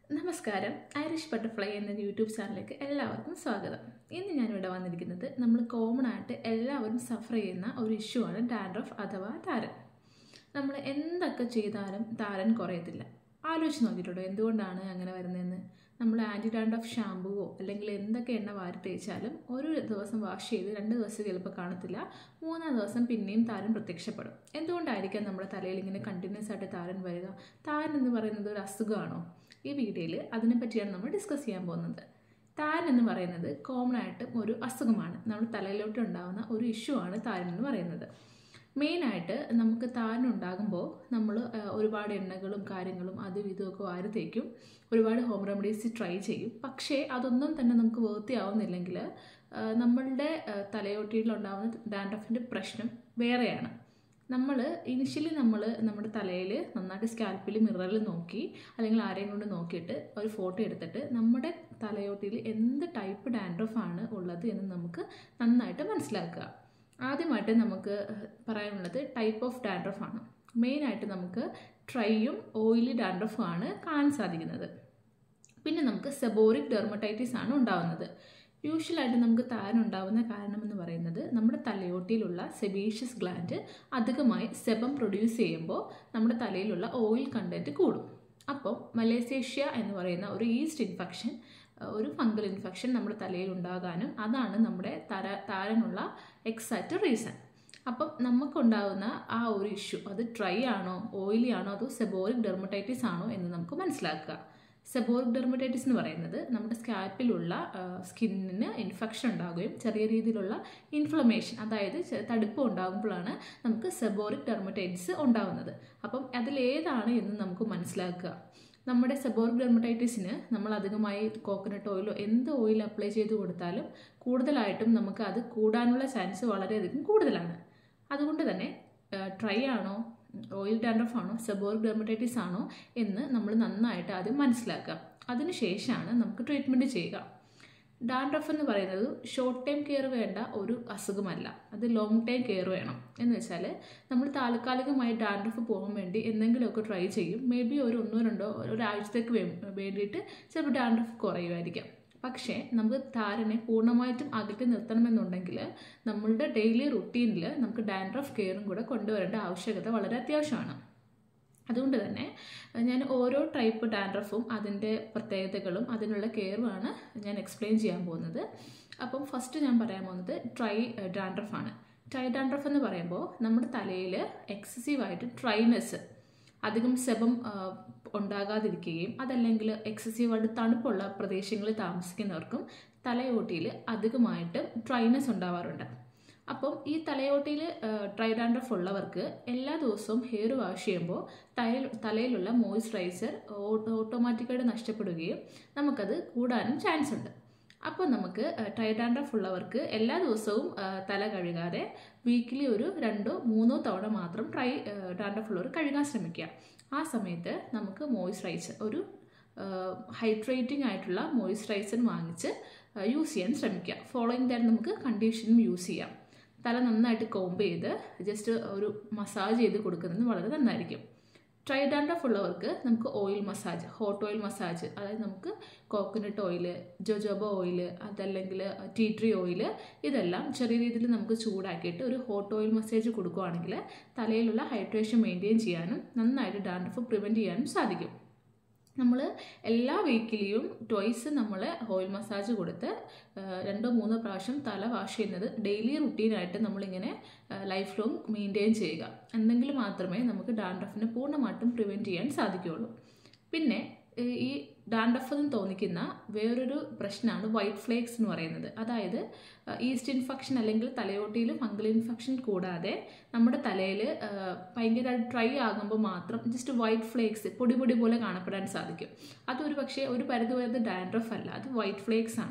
നമസ്കാരം Irish butterfly എന്ന YouTube ചാനലിലേക്ക് എല്ലാവർക്കും സ്വാഗതം ഇന്ന് ഞാനിവിടെ വന്നിരിക്കുന്നത് നമ്മൾ കോമൺ ആയിട്ട് എല്ലാവരും സഫർ ചെയ്യുന്ന ഒരു ഇഷ്യൂ ആണ് ഡാൻഡ്രഫ് അഥവാ താരൻ നമ്മൾ എന്തൊക്കെ ചെയ്താലും താരൻ കുറയത്തില്ല ആലോചിച്ച് നോക്കിയിട്ടുണ്ടോ എന്തുകൊണ്ടാണ് അങ്ങനെ വരുന്നതെന്ന് നമ്മൾ ആൻറ്റി ഡാൻഡ്രഫ് ഷാമ്പുവോ അല്ലെങ്കിൽ എന്തൊക്കെ എണ്ണ വാരി തേച്ചാലും ഒരു ദിവസം വാഷ് ചെയ്ത് രണ്ട് ദിവസം ചിലപ്പോൾ കാണത്തില്ല മൂന്നാം ദിവസം പിന്നെയും താരൻ പ്രത്യക്ഷപ്പെടും എന്തുകൊണ്ടായിരിക്കാം നമ്മുടെ തലയിൽ ഇങ്ങനെ കണ്ടിന്യൂസ് ആയിട്ട് താരൻ വരിക താരൻ എന്ന് പറയുന്നത് ഒരു അസുഖമാണോ ഈ വീഡിയോയിൽ അതിനെപ്പറ്റിയാണ് നമ്മൾ ഡിസ്കസ് ചെയ്യാൻ പോകുന്നത് താരൻ എന്ന് പറയുന്നത് കോമൺ ആയിട്ടും ഒരു അസുഖമാണ് നമ്മുടെ തലയിലോട്ട് ഉണ്ടാകുന്ന ഒരു ഇഷ്യൂ ആണ് താരൻ എന്ന് പറയുന്നത് മെയിനായിട്ട് നമുക്ക് താരൻ ഉണ്ടാകുമ്പോൾ നമ്മൾ ഒരുപാട് എണ്ണകളും കാര്യങ്ങളും അതും ഇതുമൊക്കെ വാരി തേക്കും ഒരുപാട് ഹോം റെമഡീസ് ട്രൈ ചെയ്യും പക്ഷേ അതൊന്നും തന്നെ നമുക്ക് വൃത്തിയാവുന്നില്ലെങ്കിൽ നമ്മളുടെ തലയോട്ടിയിലുണ്ടാകുന്ന ഡാൻഡ്രഫിൻ്റെ പ്രശ്നം വേറെയാണ് നമ്മൾ ഇനിഷ്യലി നമ്മൾ നമ്മുടെ തലയിൽ നന്നായിട്ട് സ്കാൽപ്പിൽ മിററിൽ നോക്കി അല്ലെങ്കിൽ ആരെയും കൊണ്ട് നോക്കിയിട്ട് ഒരു ഫോട്ടോ എടുത്തിട്ട് നമ്മുടെ തലയോട്ടിയിൽ എന്ത് ടൈപ്പ് ഡാൻഡ്രഫ് ആണ് ഉള്ളത് എന്ന് നമുക്ക് നന്നായിട്ട് മനസ്സിലാക്കുക ആദ്യമായിട്ട് നമുക്ക് പറയാനുള്ളത് ടൈപ്പ് ഓഫ് ഡാൻഡ്രഫ് ആണ് മെയിനായിട്ട് നമുക്ക് ട്രൈയും ഓയിലി ഡാൻഡ്രഫും ആണ് കാണാൻ സാധിക്കുന്നത് പിന്നെ നമുക്ക് സെബോറിക് ഡെർമറ്റൈറ്റിസ് ആണ് ഉണ്ടാവുന്നത് യൂഷ്വലായിട്ട് നമുക്ക് താരൻ ഉണ്ടാവുന്ന കാരണം എന്ന് പറയുന്നത് നമ്മുടെ തലയോട്ടിയിലുള്ള സെബീഷ്യസ് ഗ്ലാൻഡ് അധികമായി സെബം പ്രൊഡ്യൂസ് ചെയ്യുമ്പോൾ നമ്മുടെ തലയിലുള്ള ഓയിൽ കണ്ടൻറ്റ് കൂടും അപ്പോൾ മലേസേഷ്യ എന്ന് പറയുന്ന ഒരു ഈസ്റ്റ് ഇൻഫെക്ഷൻ ഒരു ഫംഗൽ ഇൻഫെക്ഷൻ നമ്മുടെ തലയിൽ ഉണ്ടാകാനും അതാണ് നമ്മുടെ തര താരനുള്ള എക്സാക്റ്റ് റീസൺ അപ്പം നമുക്കുണ്ടാകുന്ന ആ ഒരു ഇഷ്യൂ അത് ഡ്രൈ ആണോ ഓയിലി ആണോ അതോ സെബോറിക് ഡെർമറ്റൈറ്റിസ് ആണോ എന്ന് നമുക്ക് മനസ്സിലാക്കുക സെബോറിക് ഡെർമറ്റൈറ്റിസ് എന്ന് പറയുന്നത് നമ്മുടെ സ്കാൽപ്പിലുള്ള സ്കിന്നിന് ഇൻഫെക്ഷൻ ഉണ്ടാകുകയും ചെറിയ രീതിയിലുള്ള ഇൻഫ്ലമേഷൻ അതായത് തടുപ്പ് ഉണ്ടാകുമ്പോഴാണ് നമുക്ക് സെബോറിക് ഡെർമറ്റൈറ്റിസ് ഉണ്ടാകുന്നത് അപ്പം അതിലേതാണ് എന്ന് നമുക്ക് മനസ്സിലാക്കുക നമ്മുടെ സെബോറിക് ഡെർമറ്റൈറ്റിസിന് നമ്മൾ അധികമായി കോക്കനട്ട് ഓയിലോ എന്ത് ഓയിൽ അപ്ലൈ ചെയ്ത് കൊടുത്താലും കൂടുതലായിട്ടും നമുക്ക് അത് കൂടാനുള്ള ചാൻസ് വളരെയധികം കൂടുതലാണ് അതുകൊണ്ട് തന്നെ ട്രൈ ആണോ ഓയിൽ ഡാൻഡ്രഫ് ആണോ സെബോറിക് ഡെർമറ്റൈറ്റിസ് ആണോ എന്ന് നമ്മൾ നന്നായിട്ട് ആദ്യം മനസ്സിലാക്കുക അതിനുശേഷമാണ് നമുക്ക് ട്രീറ്റ്മെൻറ്റ് ചെയ്യുക ഡാൻഡ്രഫ് എന്ന് പറയുന്നത് ഷോർട്ട് ടൈം കെയർ വേണ്ട ഒരു അസുഖമല്ല അത് ലോങ് ടൈം കെയർ വേണം എന്ന് വെച്ചാൽ നമ്മൾ താൽക്കാലികമായി ഡാൻഡ്രഫ് പോകാൻ വേണ്ടി എന്തെങ്കിലുമൊക്കെ ട്രൈ ചെയ്യും മേ ബി ഒരു ഒന്നോ രണ്ടോ ഒരാഴ്ചത്തേക്ക് വേണ്ടിയിട്ട് ചിലപ്പോൾ ഡാൻഡ്രഫ് കുറയുമായിരിക്കാം പക്ഷേ നമുക്ക് താരനെ പൂർണ്ണമായിട്ടും അകറ്റി നിർത്തണമെന്നുണ്ടെങ്കിൽ നമ്മളുടെ ഡെയിലി റുട്ടീനിൽ നമുക്ക് ഡാൻഡ്രഫ് കെയറും കൂടെ കൊണ്ടുവരേണ്ട ആവശ്യകത വളരെ അത്യാവശ്യമാണ് അതുകൊണ്ട് തന്നെ ഞാൻ ഓരോ ടൈപ്പ് ഡാൻഡ്രഫും അതിൻ്റെ പ്രത്യേകതകളും അതിനുള്ള കെയറുമാണ് ഞാൻ എക്സ്പ്ലെയിൻ ചെയ്യാൻ പോകുന്നത് അപ്പം ഫസ്റ്റ് ഞാൻ പറയാൻ പോകുന്നത് ട്രൈ ഡാൻഡ്രഫാണ് ട്രൈ ഡാൻഡ്രഫ് എന്ന് പറയുമ്പോൾ നമ്മുടെ തലയിൽ എക്സസീവായിട്ട് ട്രൈനെസ് അധികം സെബം ഉണ്ടാകാതിരിക്കുകയും അതല്ലെങ്കിൽ എക്സസീവായിട്ട് തണുപ്പുള്ള പ്രദേശങ്ങളിൽ താമസിക്കുന്നവർക്കും തലയോട്ടിയിൽ അധികമായിട്ട് ഡ്രൈനെസ് ഉണ്ടാവാറുണ്ട് അപ്പം ഈ തലയോട്ടിയിൽ ഡ്രൈ ഡാൻഡ്രഫ് ഉള്ളവർക്ക് എല്ലാ ദിവസവും ഹെയർ വാഷ് ചെയ്യുമ്പോൾ തലയിൽ തലയിലുള്ള മോയ്സ്ചറൈസർ ഓട്ടോമാറ്റിക്കായിട്ട് നഷ്ടപ്പെടുകയും നമുക്കത് കൂടാനും ചാൻസ് ഉണ്ട് അപ്പോൾ നമുക്ക് ട്രൈ ഡാൻഡ്രഫ് ഉള്ളവർക്ക് എല്ലാ ദിവസവും തല കഴുകാതെ വീക്കിലി ഒരു രണ്ടോ മൂന്നോ തവണ മാത്രം ട്രൈ ഡാൻഡ്രഫ് ഉള്ളവർ കഴുകാൻ ശ്രമിക്കുക ആ സമയത്ത് നമുക്ക് മോയ്സ്ചറൈസർ ഒരു ഹൈഡ്രേറ്റിംഗ് ആയിട്ടുള്ള മോയ്സ്ചറൈസർ വാങ്ങിച്ച് യൂസ് ചെയ്യാൻ ശ്രമിക്കുക ഫോളോയിങ് ദാറ്റ് നമുക്ക് കണ്ടീഷനും യൂസ് ചെയ്യാം തല നന്നായിട്ട് കോംബ് ചെയ്ത് ജസ്റ്റ് ഒരു മസാജ് ചെയ്ത് കൊടുക്കുന്നത് വളരെ നന്നായിരിക്കും ട്രൈ ഡാൻഡ്രഫ് ഉള്ളവർക്ക് നമുക്ക് oil massage hot oil massage അതായത് നമുക്ക് കോക്കനട്ട് ഓയിൽ ജോജോബ ഓയിൽ അതല്ലെങ്കിൽ ടീ ട്രീ ഓയിൽ ഇതെല്ലാം ചെറിയ രീതിയിൽ നമുക്ക് ചൂടാക്കിയിട്ട് ഒരു ഹോട്ട് ഓയിൽ മസാജ് കൊടുക്കുകയാണെങ്കിൽ തലയിലുള്ള ഹൈഡ്രേഷൻ മെയിൻറ്റെയിൻ ചെയ്യാനും നന്നായിട്ട് ഡാൻഡ്രഫ് പ്രിവെൻറ്റ് ചെയ്യാനും സാധിക്കും നമ്മൾ എല്ലാ വീക്കിലിയും ട്വൈസ് നമ്മൾ ഓയിൽ മസാജ് കൊടുത്ത് രണ്ടോ മൂന്നോ പ്രാവശ്യം തല വാഷ് ചെയ്യുന്നത് ഡെയിലി റുട്ടീനായിട്ട് നമ്മളിങ്ങനെ ലൈഫ് ലോങ് മെയിൻറ്റെയിൻ ചെയ്യുക എന്നെങ്കിൽ മാത്രമേ നമുക്ക് ഡാൻഡ്രഫിനെ പൂർണ്ണമായിട്ടും പ്രിവെൻറ്റ് ചെയ്യാൻ സാധിക്കുകയുള്ളൂ പിന്നെ ഈ ഡാൻഡഫ് എന്ന് തോന്നിക്കുന്ന വേറൊരു പ്രശ്നമാണ് വൈറ്റ് ഫ്ലേക്സ് എന്ന് പറയുന്നത് അതായത് ഈസ്റ്റ് ഇൻഫെക്ഷൻ അല്ലെങ്കിൽ തലയോട്ടിയിൽ ഫംഗൽ ഇൻഫെക്ഷൻ കൂടാതെ നമ്മുടെ തലയിൽ ഭയങ്കര ഡ്രൈ ആകുമ്പോൾ മാത്രം ജസ്റ്റ് വൈറ്റ് ഫ്ലേക്സ് പൊടി പൊടി പോലെ കാണപ്പെടാൻ സാധിക്കും അതൊരു പക്ഷേ ഒരു പരിധി വരെ ഡാൻഡ്രഫ് അല്ല അത് വൈറ്റ് ഫ്ലേക്സ് ആണ്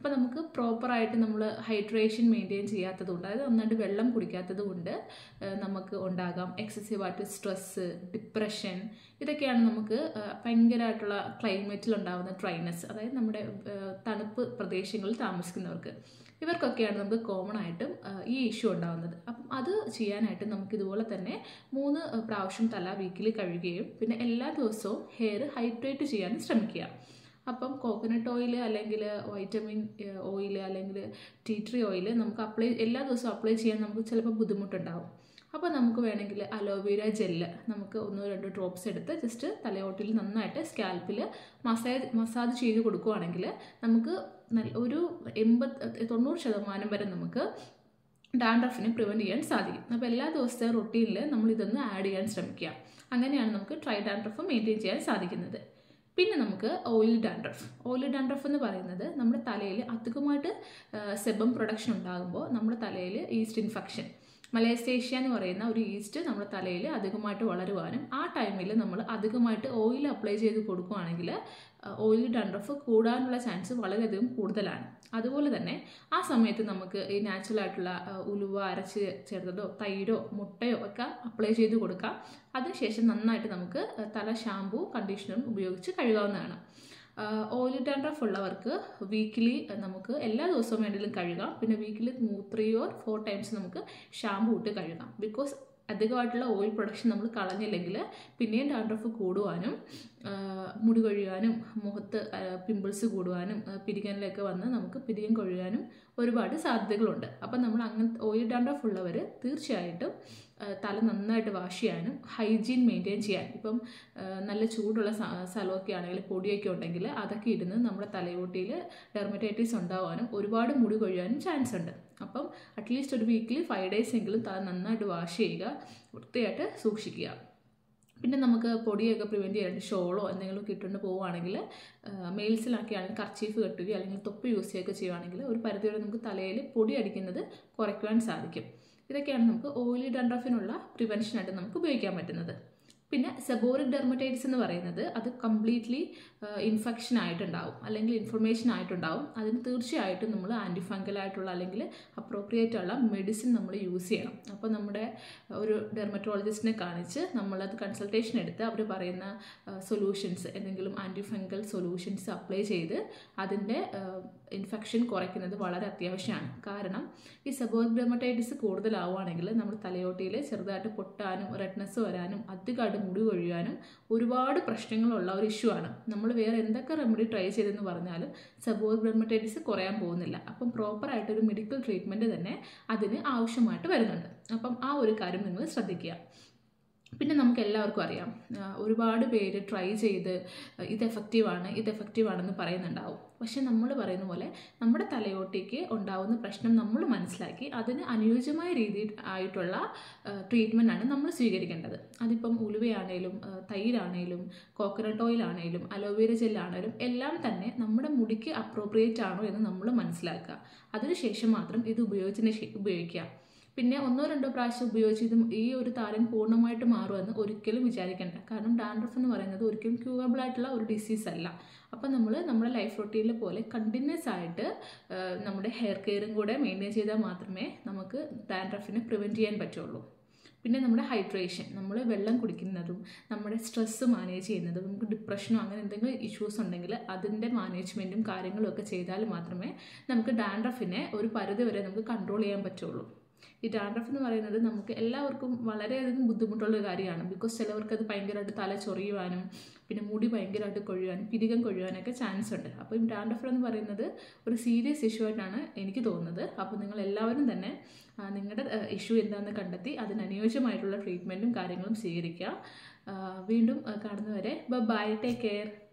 അപ്പോൾ നമുക്ക് പ്രോപ്പറായിട്ട് നമ്മൾ ഹൈഡ്രേഷൻ മെയിൻറ്റെയിൻ ചെയ്യാത്തതുകൊണ്ട് അതായത് നന്നായിട്ട് വെള്ളം കുടിക്കാത്തത് കൊണ്ട് നമുക്ക് ഉണ്ടാകാം എക്സസീവായിട്ട് സ്ട്രെസ്സ് ഡിപ്രഷൻ ഇതൊക്കെയാണ് നമുക്ക് ഭയങ്കരമായിട്ടുള്ള ക്ലൈമറ്റിൽ ഉണ്ടാകുന്ന ഡ്രൈനസ് അതായത് നമ്മുടെ തണുപ്പ് പ്രദേശങ്ങളിൽ താമസിക്കുന്നവർക്ക് ഇവർക്കൊക്കെയാണ് നമുക്ക് കോമൺ ആയിട്ടും ഈ ഇഷ്യൂ ഉണ്ടാകുന്നത് അപ്പം അത് ചെയ്യാനായിട്ട് നമുക്ക് ഇതുപോലെ തന്നെ മൂന്ന് പ്രാവശ്യം തല വീക്കിൽ കഴുകുകയും പിന്നെ എല്ലാ ദിവസവും ഹെയർ ഹൈഡ്രേറ്റ് ചെയ്യാനും ശ്രമിക്കുക അപ്പം കോക്കനട്ട് ഓയിൽ അല്ലെങ്കിൽ വൈറ്റമിൻ ഓയിൽ അല്ലെങ്കിൽ ടീ ട്രീ ഓയിൽ നമുക്ക് അപ്ലൈ എല്ലാ ദിവസവും അപ്ലൈ ചെയ്യാൻ നമുക്ക് ചിലപ്പോൾ ബുദ്ധിമുട്ടുണ്ടാവും അപ്പോൾ നമുക്ക് വേണമെങ്കിൽ അലോവേര ജെല്ല് നമുക്ക് ഒന്നോ രണ്ടോ ഡ്രോപ്സ് എടുത്ത് ജസ്റ്റ് തലയോട്ടിൽ നന്നായിട്ട് സ്കാൽപ്പിൽ മസാജ് മസാജ് ചെയ്ത് കൊടുക്കുകയാണെങ്കിൽ നമുക്ക് നല്ല ഒരു എൺപത് തൊണ്ണൂറ് ശതമാനം വരെ നമുക്ക് ഡാൻഡ്രഫിനെ പ്രിവെൻറ്റ് ചെയ്യാൻ സാധിക്കും അപ്പോൾ എല്ലാ ദിവസത്തെ റൊട്ടീനിൽ നമ്മൾ ഇതൊന്ന് ആഡ് ചെയ്യാൻ ശ്രമിക്കുക അങ്ങനെയാണ് നമുക്ക് ട്രൈ ഡാൻഡ്രഫ് മെയിൻറ്റെയിൻ ചെയ്യാൻ സാധിക്കുന്നത് പിന്നെ നമുക്ക് ഓയിൽ ഡാൻഡ്രഫ് ഓയിൽ ഡാൻഡ്രഫ് എന്ന് പറയുന്നത് നമ്മുടെ തലയിൽ അധികമായിട്ട് സെബം പ്രൊഡക്ഷൻ ഉണ്ടാകുമ്പോൾ നമ്മുടെ തലയിൽ ഈസ്റ്റ് ഇൻഫെക്ഷൻ മലേസേഷ്യ എന്ന് പറയുന്ന ഒരു ഈസ്റ്റ് നമ്മുടെ തലയിൽ അധികമായിട്ട് വളരുവാനും ആ ടൈമിൽ നമ്മൾ അധികമായിട്ട് ഓയിൽ അപ്ലൈ ചെയ്ത് കൊടുക്കുകയാണെങ്കിൽ ഓയിൽ ഡൺഡ്രഫ് കൂടാനുള്ള ചാൻസ് വളരെയധികം കൂടുതലാണ് അതുപോലെ തന്നെ ആ സമയത്ത് നമുക്ക് ഈ നാച്ചുറൽ ആയിട്ടുള്ള ഉലുവ അരച്ച് ചേർത്തതോ തൈരോ മുട്ടയോ ഒക്കെ അപ്ലൈ ചെയ്ത് കൊടുക്കാം അതിനുശേഷം നന്നായിട്ട് നമുക്ക് തല ഷാമ്പൂ കണ്ടീഷണറും ഉപയോഗിച്ച് കഴുകാവുന്നതാണ് ഓയിൽ ഡാൻഡ്രഫ് ഉള്ളവർക്ക് വീക്കിലി നമുക്ക് എല്ലാ ദിവസവും വേണമെങ്കിലും കഴുകാം പിന്നെ weekly three or four times നമുക്ക് ഷാമ്പൂ ഇട്ട് കഴുകാം ബിക്കോസ് അധികമായിട്ടുള്ള ഓയിൽ പ്രൊഡക്ഷൻ നമ്മൾ കളഞ്ഞില്ലെങ്കിൽ പിന്നെയും ഡാൻഡ്രഫ് കൂടുവാനും മുടി കൊഴിയാനും മുഖത്ത് പിമ്പിൾസ് കൂടുവാനും പിരികനിലൊക്കെ വന്ന് നമുക്ക് പിരികം കൊഴിയാനും ഒരുപാട് സാധ്യതകളുണ്ട് അപ്പം നമ്മൾ അങ്ങനത്തെ ഓയിൽ ഡാൻഡ്രഫ് ഉള്ളവർ തീർച്ചയായിട്ടും തല നന്നായിട്ട് വാഷ് ചെയ്യാനും ഹൈജീൻ മെയിൻറ്റെയിൻ ചെയ്യാൻ ഇപ്പം നല്ല ചൂടുള്ള സ്ഥലമൊക്കെ ആണെങ്കിൽ പൊടിയൊക്കെ ഉണ്ടെങ്കിൽ അതൊക്കെ ഇരുന്ന് നമ്മുടെ തലയോട്ടിയിൽ ഡെർമറ്റൈറ്റിസ് ഉണ്ടാവാനും ഒരുപാട് മുടി കൊഴിയാനും ചാൻസ് ഉണ്ട് അപ്പം അറ്റ്ലീസ്റ്റ് ഒരു വീക്കിലി ഫൈവ് ഡേയ്സ് എങ്കിലും തല നന്നായിട്ട് വാഷ് ചെയ്യുക വൃത്തിയായിട്ട് സൂക്ഷിക്കുക പിന്നെ നമുക്ക് പൊടിയൊക്കെ പ്രിവെൻറ്റ് ചെയ്യാനായിട്ട് ഷോളോ എന്തെങ്കിലും ഇട്ടുകൊണ്ട് പോവുകയാണെങ്കിൽ മെയിൽസിലൊക്കെ ആണെങ്കിൽ കർച്ചീഫ് കെട്ടുകയോ അല്ലെങ്കിൽ തൊപ്പ് യൂസ് ചെയ്യുകയൊക്കെ ചെയ്യുകയാണെങ്കിൽ ഒരു പരിധിവരെ നമുക്ക് തലയിൽ പൊടി അടിക്കുന്നത് കുറയ്ക്കുവാൻ സാധിക്കും ഇതൊക്കെയാണ് നമുക്ക് ഓയിലി ഡൺഡ്രഫിനുള്ള പ്രിവെൻഷനായിട്ട് നമുക്ക് ഉപയോഗിക്കാൻ പറ്റുന്നത് പിന്നെ സെബോറിക് ഡെർമറ്റൈറ്റിസ് എന്ന് പറയുന്നത് അത് കംപ്ലീറ്റ്ലി ഇൻഫെക്ഷൻ ആയിട്ടുണ്ടാവും അല്ലെങ്കിൽ ഇൻഫർമേഷൻ ആയിട്ടുണ്ടാവും അതിന് തീർച്ചയായിട്ടും നമ്മൾ ആൻറ്റിഫംഗൽ ആയിട്ടുള്ള അല്ലെങ്കിൽ അപ്രോപ്രിയേറ്റ് ഉള്ള മെഡിസിൻ നമ്മൾ യൂസ് ചെയ്യണം അപ്പോൾ നമ്മുടെ ഒരു ഡെർമറ്റോളജിസ്റ്റിനെ കാണിച്ച് നമ്മളത് കൺസൾട്ടേഷൻ എടുത്ത് അവർ പറയുന്ന സൊല്യൂഷൻസ് എന്തെങ്കിലും ആൻറ്റിഫംഗൽ സൊല്യൂഷൻസ് അപ്ലൈ ചെയ്ത് അതിൻ്റെ ഇൻഫെക്ഷൻ കുറയ്ക്കുന്നത് വളരെ അത്യാവശ്യമാണ് കാരണം ഈ സെബോറിക് ഡെർമറ്റൈറ്റിസ് കൂടുതലാവുകയാണെങ്കിൽ നമ്മുടെ തലയോട്ടിയിൽ ചെറുതായിട്ട് പൊട്ടാനും റെഡ്നെസ് വരാനും അധികമായിട്ട് മുടി കൊഴിയാനും ഒരുപാട് പ്രശ്നങ്ങളുള്ള ഒരു ഇഷ്യൂ ആണ് നമ്മൾ വേറെ എന്തൊക്കെ റെമഡി ട്രൈ ചെയ്തെന്ന് പറഞ്ഞാലും സെബോറിക് ഡെർമറ്റൈറ്റിസ് കുറയാൻ പോകുന്നില്ല അപ്പം പ്രോപ്പറായിട്ട് ഒരു മെഡിക്കൽ ട്രീറ്റ്മെൻറ്റ് തന്നെ അതിന് ആവശ്യമായിട്ട് വരുന്നുണ്ട് അപ്പം ആ ഒരു കാര്യം നിങ്ങൾ ശ്രദ്ധിക്കുക പിന്നെ നമുക്ക് എല്ലാവർക്കും അറിയാം ഒരുപാട് പേര് ട്രൈ ചെയ്ത് ഇത് എഫക്റ്റീവാണ് ഇത് എഫക്റ്റീവാണെന്ന് പറയുന്നുണ്ടാവും പക്ഷെ നമ്മൾ പറയുന്ന പോലെ നമ്മുടെ തലയോട്ടിക്ക് ഉണ്ടാവുന്ന പ്രശ്നം നമ്മൾ മനസ്സിലാക്കി അതിന് അനുയോജ്യമായ രീതിയിൽ ആയിട്ടുള്ള ട്രീറ്റ്മെൻറ്റാണ് നമ്മൾ സ്വീകരിക്കേണ്ടത് അതിപ്പം ഉലുവയാണേലും തൈരാണേലും കോക്കനട്ട് ഓയിൽ ആണേലും അലോവേര ജെല്ലാണേലും എല്ലാം തന്നെ നമ്മുടെ മുടിക്ക് അപ്രോപ്രിയേറ്റ് ആണോ എന്ന് നമ്മൾ മനസ്സിലാക്കുക അതിനുശേഷം മാത്രം ഇത് ഉപയോഗിച്ചതിന് ഉപയോഗിക്കുക പിന്നെ ഒന്നോ രണ്ടോ പ്രാവശ്യം ഉപയോഗിച്ച് ഇത് ഈ ഒരു താരൻ പൂർണ്ണമായിട്ട് മാറുമെന്ന് ഒരിക്കലും വിചാരിക്കേണ്ട കാരണം ഡാൻഡ്രഫ് എന്ന് പറയുന്നത് ഒരിക്കലും ക്യൂറബിൾ ആയിട്ടുള്ള ഒരു ഡിസീസ് അല്ല അപ്പം നമ്മൾ നമ്മുടെ ലൈഫ് റൊട്ടീനിൽ പോലെ കണ്ടിന്യൂസ് ആയിട്ട് നമ്മുടെ ഹെയർ കെയറും കൂടെ മെയിൻറ്റെയിൻ ചെയ്താൽ മാത്രമേ നമുക്ക് ഡാൻഡ്രഫിനെ പ്രിവെൻറ്റ് ചെയ്യാൻ പറ്റുള്ളൂ പിന്നെ നമ്മുടെ ഹൈഡ്രേഷൻ നമ്മൾ വെള്ളം കുടിക്കുന്നതും നമ്മുടെ സ്ട്രെസ്സ് മാനേജ് ചെയ്യുന്നതും നമുക്ക് ഡിപ്രഷനോ അങ്ങനെ എന്തെങ്കിലും ഇഷ്യൂസ് ഉണ്ടെങ്കിൽ അതിൻ്റെ മാനേജ്മെൻറ്റും കാര്യങ്ങളും ഒക്കെ ചെയ്താൽ മാത്രമേ നമുക്ക് ഡാൻഡ്രഫിനെ ഒരു പരിധി വരെ നമുക്ക് കൺട്രോൾ ചെയ്യാൻ പറ്റുള്ളൂ ഈ ഡാൻഡ്രഫ് എന്ന് പറയുന്നത് നമുക്ക് എല്ലാവർക്കും വളരെയധികം ബുദ്ധിമുട്ടുള്ള ഒരു കാര്യമാണ് ബിക്കോസ് ചിലവർക്ക് അത് ഭയങ്കരമായിട്ട് തല ചൊറിയുവാനും പിന്നെ മുടി ഭയങ്കരമായിട്ട് കൊഴിയുവാനും പിരികം കൊഴിയുവാനൊക്കെ ചാൻസ് ഉണ്ട് അപ്പോൾ ഈ ഡാൻഡ്രഫ് എന്ന് പറയുന്നത് ഒരു സീരിയസ് ഇഷ്യൂ ആയിട്ടാണ് എനിക്ക് തോന്നുന്നത് അപ്പോൾ നിങ്ങൾ എല്ലാവരും തന്നെ നിങ്ങളുടെ ഇഷ്യൂ എന്താണെന്ന് കണ്ടെത്തി അതിന് അനുയോജ്യമായിട്ടുള്ള ട്രീറ്റ്മെൻറ്റും കാര്യങ്ങളും സ്വീകരിക്കുക വീണ്ടും കാണുന്നവരെ ബൈ ടേക്ക് കെയർ